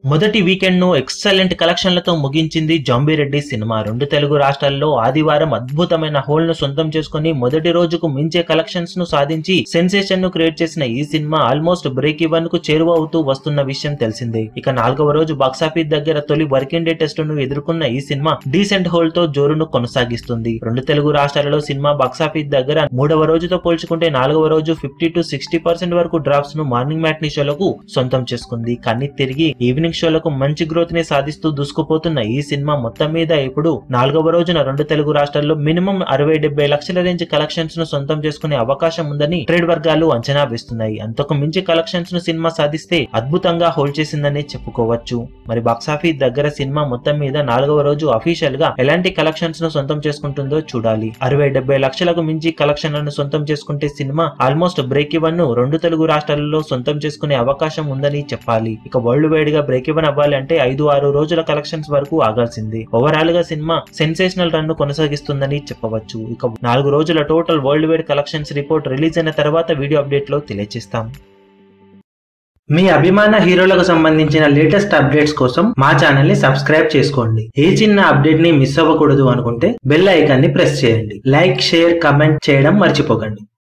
మొదటి వీకెండ్ ను ఎక్సలెంట్ కలెక్షన్లతో ముగించింది జాంబీ రెడ్డి సినిమా రెండు తెలుగు రాష్ట్రాల్లో ఆదివారం అద్భుతమైన హోల్ ను సొంతం చేసుకుని మొదటి రోజుకు మించే కలెక్షన్స్ ను సాధించి సెన్సేషన్ ను క్రియేట్ చేసిన ఈ సినిమా ఆల్మోస్ట్ బ్రేక్ ఈవెన్ కు చేరువ అవుతూ వస్తున్న విషయం తెలిసిందే ఇక నాలుగవ రోజు బాక్సాఫీస్ దగ్గర తొలి వర్కింగ్ డే టెస్ట్ ను ఎదుర్కొన్న ఈ సినిమా డీసెంట్ హోల్ తో జోరును కొనసాగిస్తుంది రెండు తెలుగు రాష్ట్రాలలో సినిమా బాక్సాఫీస్ దగ్గర మూడవ రోజుతో పోల్చుకుంటే నాలుగవ రోజు ఫిఫ్టీ టు సిక్స్టీ పర్సెంట్ వరకు డ్రాప్స్ ను మార్నింగ్ మ్యాట్నీ షోలకు సొంతం చేసుకుంది కానీ తిరిగి ఈవినింగ్ షోలకు మంచి గ్రోత్ ని సాధిస్తూ దూసుకుపోతున్న ఈ సినిమా మొత్తం మీద ఇప్పుడు నాలుగవ రోజున రెండు తెలుగు రాష్ట్రాల్లో మినిమం అరవై డెబ్బై లక్షల రేంజ్ కలెక్షన్స్ ను సొంతం చేసుకునే అవకాశం ఉందని ట్రేడ్ వర్గాలు అంచనా వేస్తున్నాయి అంతకు మించి కలెక్షన్స్ ను సినిమా సాధిస్తే అద్భుతంగా హోల్డ్ చేసిందని చెప్పుకోవచ్చు మరి బాక్సాఫీస్ దగ్గర సినిమా మొత్తం మీద నాలుగవ రోజు అఫీషియల్ గా ఎలాంటి కలెక్షన్స్ ను సొంతం చేసుకుంటుందో చూడాలి అరవై డెబ్బై లక్షలకు మించి కలెక్షన్లను సొంతం చేసుకుంటే సినిమా ఆల్మోస్ట్ బ్రేక్ ఇవన్ ను రెండు తెలుగు రాష్ట్రాలలో సొంతం చేసుకునే అవకాశం ఉందని చెప్పాలి ఇక వరల్డ్ వైడ్ గా బ్రేక్ ఇవన్ అవ్వాలి అంటే ఐదు ఆరు రోజుల కలెక్షన్స్ వరకు ఆగాల్సిందే ఓవరాల్ గా సినిమా సెన్సేషనల్ రన్ ను కొనసాగిస్తుందని చెప్పవచ్చు ఇక నాలుగు రోజుల total worldwide collections report release అయిన తర్వాత వీడియో అప్డేట్ లో తెలియజేస్తాం మీ అభిమాన హీరోలకు సంబంధించిన లేటెస్ట్ అప్డేట్స్ కోసం మా ఛానల్ ని సబ్స్క్రైబ్ చేసుకోండి ఏ చిన్న అప్డేట్ ని మిస్ అవ్వకూడదు అనుకుంటే బెల్ ఐకాన్ ని ప్రెస్ చేయండి లైక్ షేర్ కమెంట్ చేయడం మర్చిపోకండి